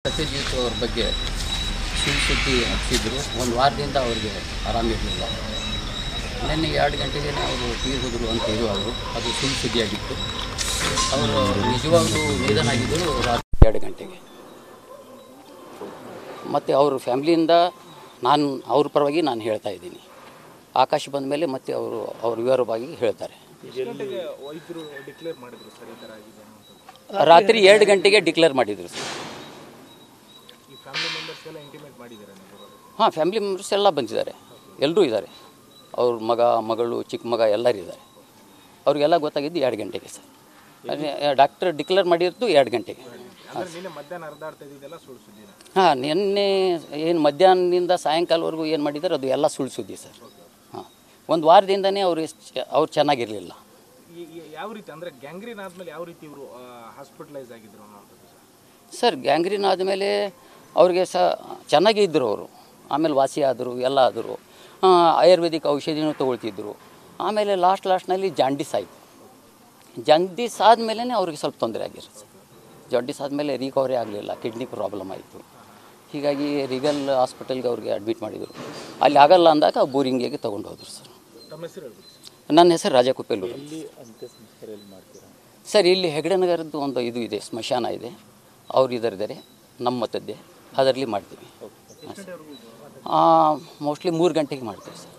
ಸತ್ಯಜಿತ್ ಅವ್ರ ಬಗ್ಗೆ ಸುಳ್ಳು ಸುದ್ದಿ ಹಚ್ಚಿದ್ರು ಒಂದು ವಾರದಿಂದ ಅವ್ರಿಗೆ ಆರಾಮಿರಲಿಲ್ಲ ನಿನ್ನೆ ಎರಡು ಗಂಟೆಗೆ ಅವರು ತೀರ್ಹೋದ್ರು ಅಂತ ಇದು ಅವರು ಅದು ಸುಳ್ಳು ಸುದ್ದಿಯಾಗಿತ್ತು ಅವರು ನಿಜವಾಗ್ಲೂ ನಿಧನ ಆಗಿದ್ದರು ರಾತ್ರಿ ಎರಡು ಗಂಟೆಗೆ ಮತ್ತು ಅವ್ರ ಫ್ಯಾಮ್ಲಿಯಿಂದ ನಾನು ಅವ್ರ ಪರವಾಗಿ ನಾನು ಹೇಳ್ತಾ ಇದ್ದೀನಿ ಆಕಾಶ ಬಂದ ಮೇಲೆ ಮತ್ತೆ ಅವರು ಅವ್ರ ವಿವರವಾಗಿ ಹೇಳ್ತಾರೆ ವೈದ್ಯರು ಡಿಕ್ಲೇರ್ ಮಾಡಿದ್ರು ಸರ್ ಈ ಥರ ಆಗಿದೆ ಅಂತ ರಾತ್ರಿ ಎರಡು ಗಂಟೆಗೆ ಡಿಕ್ಲೇರ್ ಮಾಡಿದರು ಸರ್ ಈ ಫ್ಯಾಮಿಲಿ ಮೆಂಬರ್ಸ್ ಎಲ್ಲ ಇಂಟಿಮೇಟ್ ಮಾಡಿದ್ದಾರೆ ನೀವು ಹಾಂ ಫ್ಯಾಮಿಲಿ ಮೆಂಬರ್ಸ್ ಎಲ್ಲ ಬಂದಿದ್ದಾರೆ ಎಲ್ಲರೂ ಇದ್ದಾರೆ ಅವ್ರ ಮಗ ಮಗಳು ಚಿಕ್ಕ ಮಗ ಎಲ್ಲರೂ ಇದ್ದಾರೆ ಅವ್ರಿಗೆಲ್ಲ ಗೊತ್ತಾಗಿದ್ದು ಎರಡು ಗಂಟೆಗೆ ಸರ್ ಡಾಕ್ಟರ್ ಡಿಕ್ಲೇರ್ ಮಾಡಿರೋದು ಎರಡು ಗಂಟೆಗೆ ಅಂದ್ರೆ ನಿನ್ನೆ ಮಧ್ಯಾಹ್ನ ಅರ್ಧಾಡ್ತಾ ಇದ್ದಿದ್ದೆಲ್ಲ ಸುಳ್ಳು ಸುದ್ದಿನ ಹಾಂ ನಿನ್ನೆ ಏನು ಮಧ್ಯಾಹ್ನದಿಂದ ಸಾಯಂಕಾಲವರೆಗೂ ಏನು ಮಾಡಿದ್ದಾರೆ ಅದು ಎಲ್ಲ ಸುಳ್ಳು ಸುದ್ದಿ ಸರ್ ಹಾಂ ಒಂದು ವಾರದಿಂದನೇ ಅವರು ಅವ್ರು ಚೆನ್ನಾಗಿರಲಿಲ್ಲ ಈ ಈ ಯಾವ ರೀತಿ ಅಂದ್ರೆ ಗ್ಯಾಂಗ್ರೀನ್ ಆದ್ಮೇಲೆ ಯಾವ ರೀತಿ ಇವರು ಹಾಸ್ಪಿಟಲೈಸ್ ಆಗಿದ್ರು ಅನ್ನೋಂಥದ್ದು ಸರ್ ಸರ್ ಗ್ಯಾಂಗ್ರೀನ್ ಆದಮೇಲೆ ಅವ್ರಿಗೆ ಸಹ ಚೆನ್ನಾಗೇ ಇದ್ದರು ಅವರು ಆಮೇಲೆ ವಾಸಿ ಆದರು ಎಲ್ಲ ಆದರು ಆಯುರ್ವೇದಿಕ್ ಔಷಧಿನೂ ತೊಗೊಳ್ತಿದ್ರು ಆಮೇಲೆ ಲಾಸ್ಟ್ ಲಾಸ್ಟ್ನಲ್ಲಿ ಜಾಂಡೀಸ್ ಆಯಿತು ಜಾಂಡೀಸ್ ಆದಮೇಲೆ ಅವ್ರಿಗೆ ಸ್ವಲ್ಪ ತೊಂದರೆ ಆಗಿರೋದು ಸರ್ ಜಾಂಡೀಸ್ ಆದಮೇಲೆ ರಿಕವರಿ ಆಗಲಿಲ್ಲ ಕಿಡ್ನಿ ಪ್ರಾಬ್ಲಮ್ ಆಯಿತು ಹೀಗಾಗಿ ರಿಗಲ್ ಹಾಸ್ಪಿಟಲ್ಗೆ ಅವ್ರಿಗೆ ಅಡ್ಮಿಟ್ ಮಾಡಿದರು ಅಲ್ಲಿ ಆಗಲ್ಲ ಅಂದಾಗ ಬೋರಿಂಗಿಗೆ ತೊಗೊಂಡು ಹೋದರು ಸರ್ ತಮ್ಮ ಹೆಸರು ಹೇಳ್ಬಿಡಿ ಸರ್ ನನ್ನ ಹೆಸರು ರಾಜಕುಪ್ಪೆಲ್ಲೂರು ಸರ್ ಇಲ್ಲಿ ಹೆಗಡೆ ನಗರದ್ದು ಒಂದು ಇದು ಇದೆ ಸ್ಮಶಾನ ಇದೆ ಅವ್ರು ಇದರಿದ್ದಾರೆ ನಮ್ಮ ಮತದ್ದೆ ಅದರಲ್ಲಿ ಮಾಡ್ತೀವಿ ಮೋಸ್ಟ್ಲಿ ಮೂರು ಗಂಟೆಗೆ ಮಾಡ್ತೀವಿ ಸರ್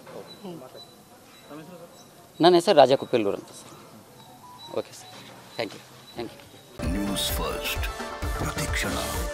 ನನ್ನ ಹೆಸರು ರಾಜ ಕುಪ್ಪೆಲ್ಲೂರು ಅಂತ sir okay sir thank you thank you news first ಪ್ರತಿಕ್ಷಣ